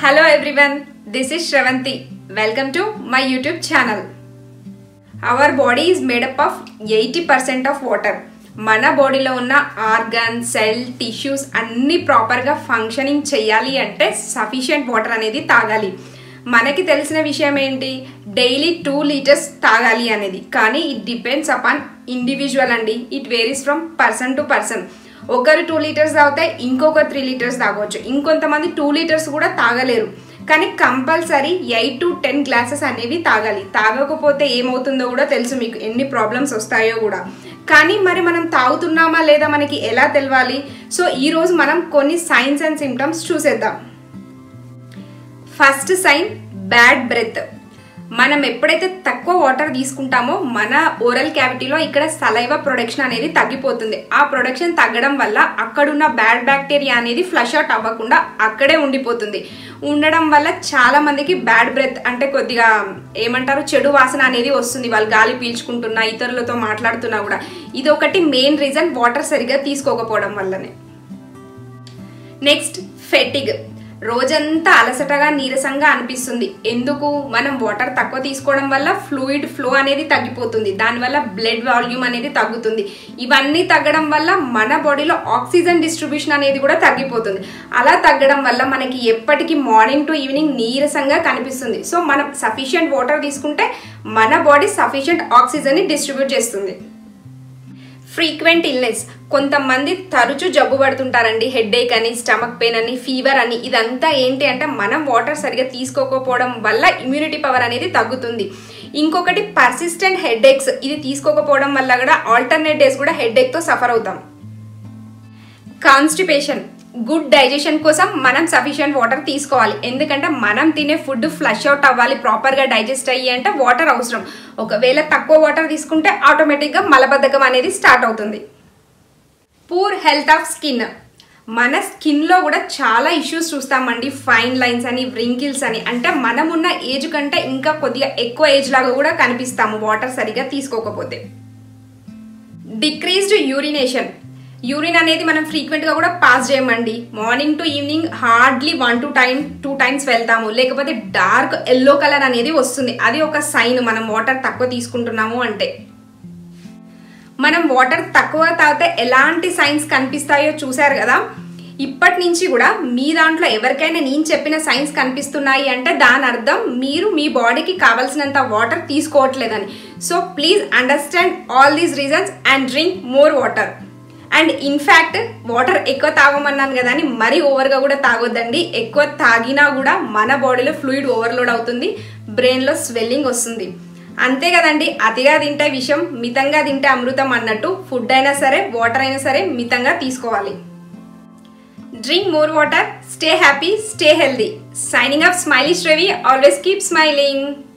Hello everyone, this is Shravanti. Welcome to my YouTube channel. Our body is made up of 80% of water. మన బాడీలో ఉన్న organ cell tissues అన్ని ప్రాపర్గా functioning చేయాలి అంటే sufficient water అనేది తాగాలి మనకి తెలిసిన విషయం ఏంటి డైలీ టూ లీటర్స్ తాగాలి అనేది కానీ ఇట్ డిపెండ్స్ అపాన్ ఇండివిజువల్ అండి it varies from person to person ఒకరు టూ లీటర్స్ తాగితే ఇంకొకరు త్రీ లీటర్స్ తాగవచ్చు ఇంకొంతమంది టూ లీటర్స్ కూడా తాగలేరు కానీ compulsory eight to ten glasses అనేవి తాగాలి తాగకపోతే ఏమవుతుందో కూడా తెలుసు మీకు ఎన్ని ప్రాబ్లమ్స్ వస్తాయో కూడా కానీ మరి మనం తాగుతున్నామా లేదా మనకి ఎలా తెలవాలి సో ఈరోజు మనం కొన్ని సైన్స్ అండ్ సిమ్టమ్స్ చూసేద్దాం ఫస్ట్ సైన్ బ్యాడ్ బ్రెత్ మనం ఎప్పుడైతే తక్కువ వాటర్ తీసుకుంటామో మన ఓరల్ క్యావిటీలో ఇక్కడ సలైవ ప్రొడక్షన్ అనేది తగ్గిపోతుంది ఆ ప్రొడక్షన్ తగ్గడం వల్ల అక్కడున్న బ్యాడ్ బ్యాక్టీరియా అనేది ఫ్లష్ అవుట్ అవ్వకుండా అక్కడే ఉండిపోతుంది ఉండడం వల్ల చాలా మందికి బ్యాడ్ బ్రెత్ అంటే కొద్దిగా ఏమంటారు చెడు వాసన అనేది వస్తుంది వాళ్ళు గాలి పీల్చుకుంటున్నా ఇతరులతో మాట్లాడుతున్నా కూడా ఇది ఒకటి మెయిన్ రీజన్ వాటర్ సరిగా తీసుకోకపోవడం వల్లనే నెక్స్ట్ ఫెటిగ్ రోజంతా అలసటగా నీరసంగా అనిపిస్తుంది ఎందుకు మనం వాటర్ తక్కువ తీసుకోవడం వల్ల ఫ్లూయిడ్ ఫ్లో అనేది తగ్గిపోతుంది దానివల్ల బ్లడ్ వాల్యూమ్ అనేది తగ్గుతుంది ఇవన్నీ తగ్గడం వల్ల మన బాడీలో ఆక్సిజన్ డిస్ట్రిబ్యూషన్ అనేది కూడా తగ్గిపోతుంది అలా తగ్గడం వల్ల మనకి ఎప్పటికీ మార్నింగ్ టు ఈవినింగ్ నీరసంగా కనిపిస్తుంది సో మనం సఫిషియంట్ వాటర్ తీసుకుంటే మన బాడీ సఫిషియంట్ ఆక్సిజన్ని డిస్ట్రిబ్యూట్ చేస్తుంది ఫ్రీక్వెంట్ ఇల్నెస్ కొంతమంది తరచు జబ్బు పడుతుంటారండి హెడ్ఏక్ అని స్టమక్ పెయిన్ అని ఫీవర్ అని ఇదంతా ఏంటి అంటే మనం వాటర్ సరిగా తీసుకోకపోవడం వల్ల ఇమ్యూనిటీ పవర్ అనేది తగ్గుతుంది ఇంకొకటి పర్సిస్టెంట్ హెడ్ఏక్స్ ఇది తీసుకోకపోవడం వల్ల కూడా ఆల్టర్నేట్ డేస్ కూడా హెడ్ఏక్తో సఫర్ అవుతాం కాన్స్టిపేషన్ గుడ్ డైజెషన్ కోసం మనం సఫిషియంట్ వాటర్ తీసుకోవాలి ఎందుకంటే మనం తినే ఫుడ్ ఫ్లష్ అవుట్ అవ్వాలి ప్రాపర్గా డైజెస్ట్ అయ్యి అంటే వాటర్ అవసరం ఒకవేళ తక్కువ వాటర్ తీసుకుంటే ఆటోమేటిక్గా మలబద్ధకం అనేది స్టార్ట్ అవుతుంది పూర్ హెల్త్ ఆఫ్ స్కిన్ మన స్కిన్లో కూడా చాలా ఇష్యూస్ చూస్తామండి ఫైన్ లైన్స్ అని వ్రింకిల్స్ అని అంటే మనం ఉన్న ఏజ్ కంటే ఇంకా కొద్దిగా ఎక్కువ ఏజ్ లాగా కూడా కనిపిస్తాము వాటర్ సరిగా తీసుకోకపోతే డిక్రీజ్డ్ యూరినేషన్ యూరిన్ అనేది మనం ఫ్రీక్వెంట్గా కూడా పాస్ చేయమండి morning to evening hardly one to time two times వెళ్తాము లేకపోతే డార్క్ ఎల్లో కలర్ అనేది వస్తుంది అది ఒక సైన్ మనం వాటర్ తక్కువ తీసుకుంటున్నాము అంటే మనం వాటర్ తక్కువ తాగితే ఎలాంటి సైన్స్ కనిపిస్తాయో చూశారు కదా ఇప్పటి నుంచి కూడా మీ దాంట్లో ఎవరికైనా నేను చెప్పిన సైన్స్ కనిపిస్తున్నాయి అంటే దాని అర్థం మీరు మీ బాడీకి కావాల్సినంత వాటర్ తీసుకోవట్లేదని so please understand all these reasons and drink more water and in fact water ఎక్కువ తాగమన్నాను కదా అని మరీ ఓవర్గా కూడా తాగొద్దండి ఎక్కువ తాగినా కూడా మన బాడీలో ఫ్లూయిడ్ ఓవర్లోడ్ అవుతుంది బ్రెయిన్లో స్వెల్లింగ్ వస్తుంది అంతే కదండి అతిగా తింటే విషం మితంగా తింటే అమృతం అన్నట్టు ఫుడ్ అయినా సరే వాటర్ అయినా సరే మితంగా తీసుకోవాలి drink more water stay happy stay healthy signing off smiley Sravi always keep smiling